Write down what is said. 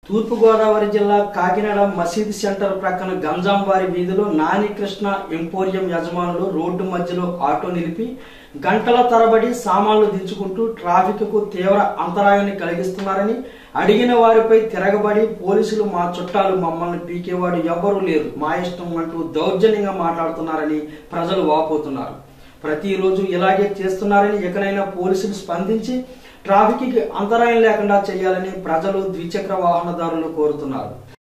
తూర్పుగోదావరి జిల్లా కాకినాడ మసీద్ సెంటర్ ప్రక్కన గంజాంవారి వీధిలో నాని కృష్ణ ఎంపోరియం యజమానులు రోడ్డు మధ్యలో ఆటో నిలిపి గంటల తరబడి సామాన్లు దించుకుంటూ ట్రాఫిక్ కు తీవ్ర అంతరాయాన్ని కలిగిస్తున్నారని అడిగిన వారిపై తిరగబడి పోలీసులు మా చుట్టాలు మమ్మల్ని పీకేవాడు ఎవ్వరూ లేరు మా ఇష్టం అంటూ దౌర్జన్యంగా మాట్లాడుతున్నారని ప్రజలు వాపోతున్నారు ప్రతిరోజు ఇలాగే చేస్తున్నారని ఎక్కడైనా పోలీసులు స్పందించి ట్రాఫిక్ కి అంతరాయం లేకుండా చేయాలని ప్రజలు ద్విచక్ర వాహనదారులు కోరుతున్నారు